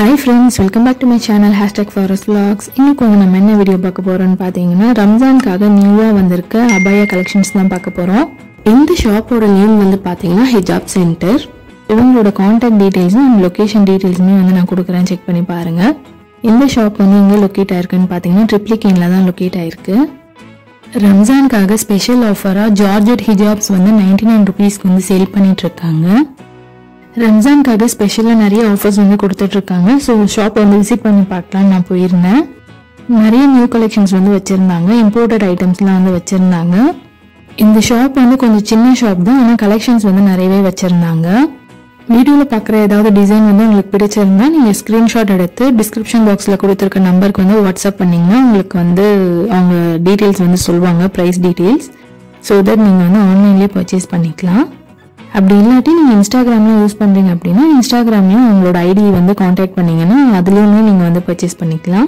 hi friends welcome back to my channel hashtag forest vlogs இன்னைக்கு வந்து நம்ம என்ன வீடியோ பார்க்க போகிறோம்னு பார்த்தீங்கன்னா ரம்ஜானுக்காக நியூவாக வந்திருக்க அபாயா கலெக்ஷன்ஸ் தான் பார்க்க போகிறோம் இந்த ஷாப்போட நேம் வந்து பார்த்தீங்கன்னா ஹிஜாப் சென்டர் இவங்களோட காண்டாக்ட் டீட்டெயில்ஸும் அண்ட் லொக்கேஷன் டீட்டெயில்ஸுமே வந்து நான் கொடுக்குறேன் செக் பண்ணி பாருங்கள் இந்த ஷாப் வந்து எங்கே லொக்கேட் ஆயிருக்குன்னு பார்த்தீங்கன்னா ட்ரிப்ளிகேனில் தான் லொக்கேட் ஆயிருக்கு ரம்ஜானுக்காக ஸ்பெஷல் ஆஃபராக ஜார்ஜட் ஹிஜாப்ஸ் வந்து நைன்டி நைன் ருபீஸ்க்கு வந்து சேல் பண்ணிட்டு இருக்காங்க ரம்ஜானுக்காக ஸ்பெஷலாக நிறைய ஆஃபர்ஸ் வந்து கொடுத்துட்ருக்காங்க ஸோ ஷாப் வந்து விசிட் பண்ணி பார்க்கலாம் நான் போயிருந்தேன் நிறைய நியூ கலெக்ஷன்ஸ் வந்து வச்சுருந்தாங்க இம்போர்ட்டட் ஐட்டம்ஸ்லாம் வந்து வச்சுருந்தாங்க இந்த ஷாப் வந்து கொஞ்சம் சின்ன ஷாப் தான் ஆனால் கலெக்ஷன்ஸ் வந்து நிறையவே வச்சுருந்தாங்க வீடியோவில் பார்க்குற ஏதாவது டிசைன் வந்து உங்களுக்கு பிடிச்சிருந்தா நீங்கள் ஸ்க்ரீன்ஷாட் எடுத்து டிஸ்கிரிப்ஷன் பாக்ஸில் கொடுத்துருக்க நம்பருக்கு வந்து வாட்ஸ்அப் பண்ணிங்கன்னா உங்களுக்கு வந்து அவங்க டீட்டெயில்ஸ் வந்து சொல்லுவாங்க ப்ரைஸ் டீட்டெயில்ஸ் ஸோ தட் நீங்கள் வந்து ஆன்லைன்லேயே பர்ச்சேஸ் பண்ணிக்கலாம் அப்படி இல்லாட்டி நீங்கள் இன்ஸ்டாகிராம்லாம் யூஸ் பண்ணுறீங்க அப்படின்னா இன்ஸ்டாகிராம்லேயும் உங்களோட ஐடி வந்து காண்டாக்ட் பண்ணீங்கன்னா அதுலேயுமே நீங்கள் வந்து பர்ச்சேஸ் பண்ணிக்கலாம்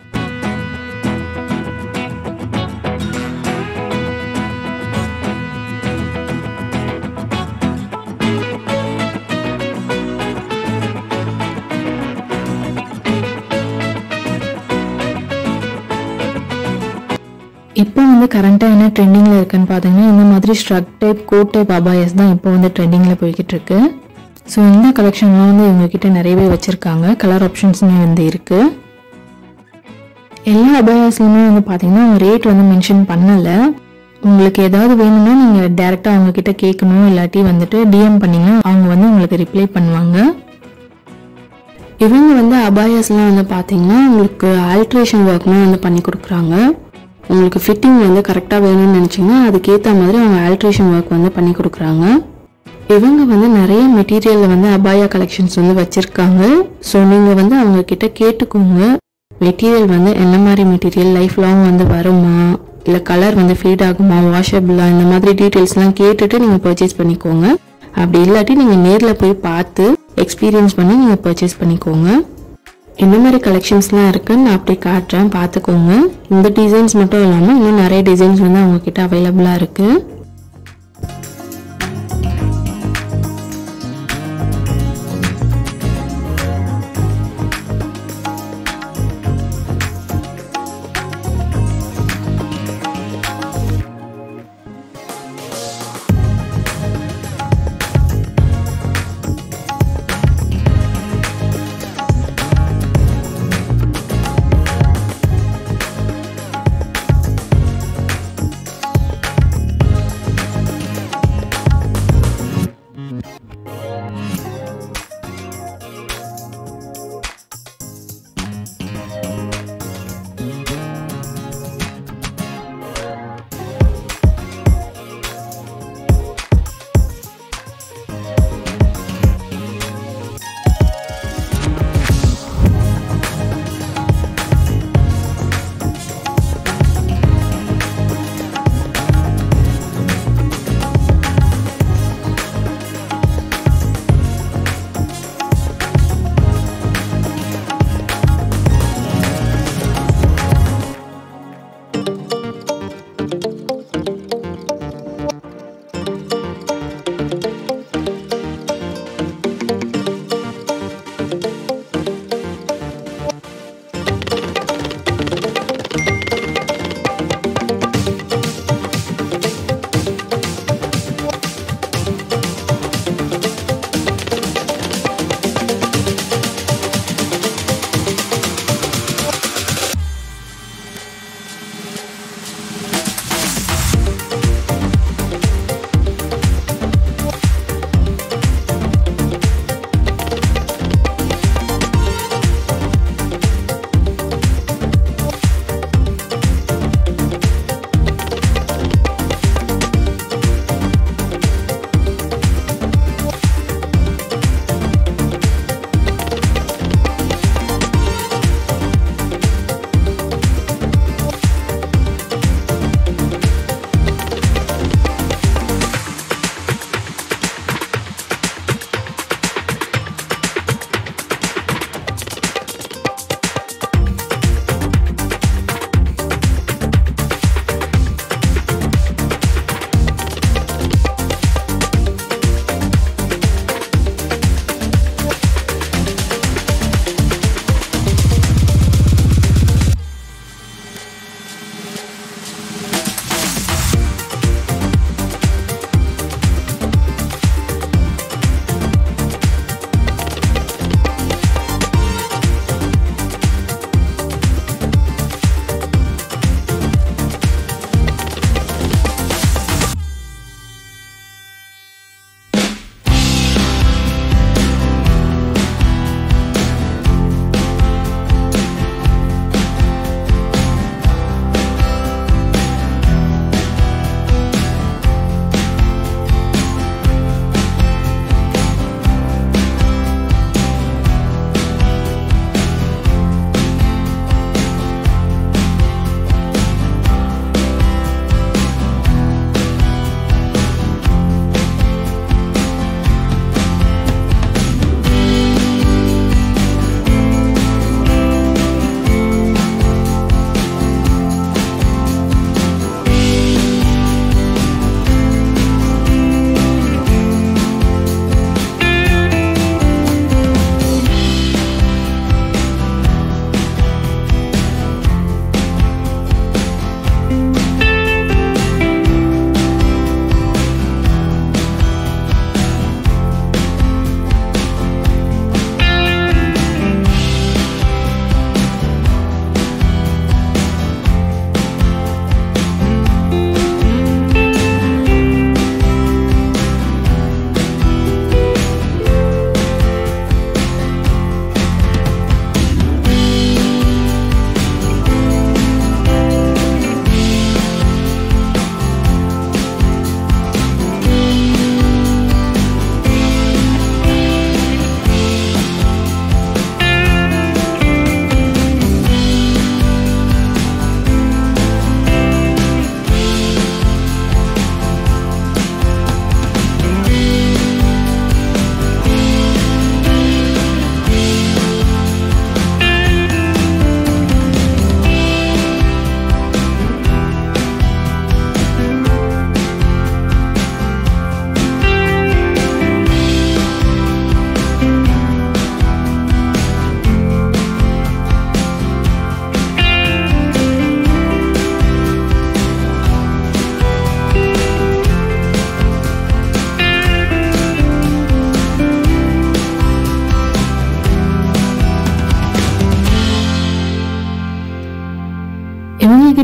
இப்போ வந்து கரண்ட்டாக என்ன ட்ரெண்டிங்கில் இருக்குன்னு பார்த்தீங்கன்னா இந்த மாதிரி ஸ்ட்ரக் டைப் கோட் டைப் அபாயஸ் தான் இப்போ வந்து ட்ரெண்டிங்கில் போய்கிட்டு இருக்கு ஸோ இந்த கலெக்ஷன்லாம் வந்து இவங்ககிட்ட நிறையவே வச்சுருக்காங்க கலர் ஆப்ஷன்ஸுமே வந்து இருக்குது எல்லா அபாயாஸ்லையுமே வந்து பார்த்தீங்கன்னா அவங்க ரேட் வந்து மென்ஷன் பண்ணலை உங்களுக்கு ஏதாவது வேணும்னா நீங்கள் டேரெக்டாக அவங்க கிட்ட கேட்கணும் இல்லாட்டி வந்துட்டு டிஎம் பண்ணீங்கன்னா அவங்க வந்து உங்களுக்கு ரிப்ளை பண்ணுவாங்க இவங்க வந்து அபாயாஸ்லாம் வந்து பார்த்தீங்கன்னா உங்களுக்கு ஆல்ட்ரேஷன் ஒர்க்லாம் வந்து பண்ணி கொடுக்குறாங்க உங்களுக்கு ஃபிட்டிங் வந்து கரெக்டாக வேணும்னு நினச்சிங்கன்னா அதுக்கேற்ற மாதிரி அவங்க ஆல்ட்ரேஷன் ஒர்க் வந்து பண்ணி கொடுக்குறாங்க இவங்க வந்து நிறைய மெட்டீரியலில் வந்து அபாயா கலெக்ஷன்ஸ் வந்து வச்சுருக்காங்க ஸோ நீங்கள் வந்து அவங்க கிட்ட கேட்டுக்கோங்க மெட்டீரியல் வந்து என்ன மாதிரி மெட்டீரியல் லைஃப் லாங் வந்து வருமா இல்லை கலர் வந்து ஃபீட் ஆகுமா வாஷபிளா இந்த மாதிரி டீட்டெயில்ஸ்லாம் கேட்டுட்டு நீங்கள் பர்ச்சேஸ் பண்ணிக்கோங்க அப்படி இல்லாட்டி நீங்கள் நேரில் போய் பார்த்து எக்ஸ்பீரியன்ஸ் பண்ணி நீங்கள் பர்ச்சேஸ் பண்ணிக்கோங்க என்ன மாதிரி கலெக்ஷன்ஸ்லாம் இருக்குன்னு நான் அப்படி காட்டுறேன் பார்த்துக்கோங்க இந்த டிசைன்ஸ் மட்டும் இல்லாமல் இன்னும் நிறைய டிசைன்ஸ் வந்து அவங்க கிட்ட அவைலபிளாக இருக்குது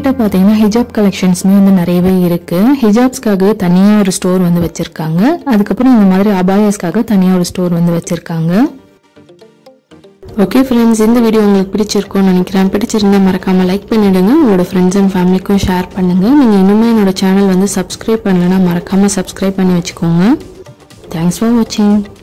இவங்ககிட்ட பார்த்தீங்கன்னா ஹிஜாப் கலெக்ஷன்ஸுமே வந்து நிறையவே இருக்கு ஹிஜாப்ஸ்க்காகவே தனியாக ஒரு ஸ்டோர் வந்து வச்சிருக்காங்க அதுக்கப்புறம் இந்த மாதிரி அபாயாஸ்க்காக தனியாக ஒரு ஸ்டோர் வந்து வச்சிருக்காங்க ஓகே ஃப்ரெண்ட்ஸ் இந்த வீடியோ உங்களுக்கு பிடிச்சிருக்கும்னு நினைக்கிறேன் பிடிச்சிருந்தா மறக்காமல் லைக் பண்ணிவிடுங்க உங்களோட ஃப்ரெண்ட்ஸ் அண்ட் ஃபேமிலிக்கும் ஷேர் பண்ணுங்கள் நீங்கள் இன்னுமே என்னோட சேனல் வந்து சப்ஸ்கிரைப் பண்ணலைன்னா மறக்காமல் சப்ஸ்கிரைப் பண்ணி வச்சுக்கோங்க தேங்க்ஸ் ஃபார் வாட்சிங்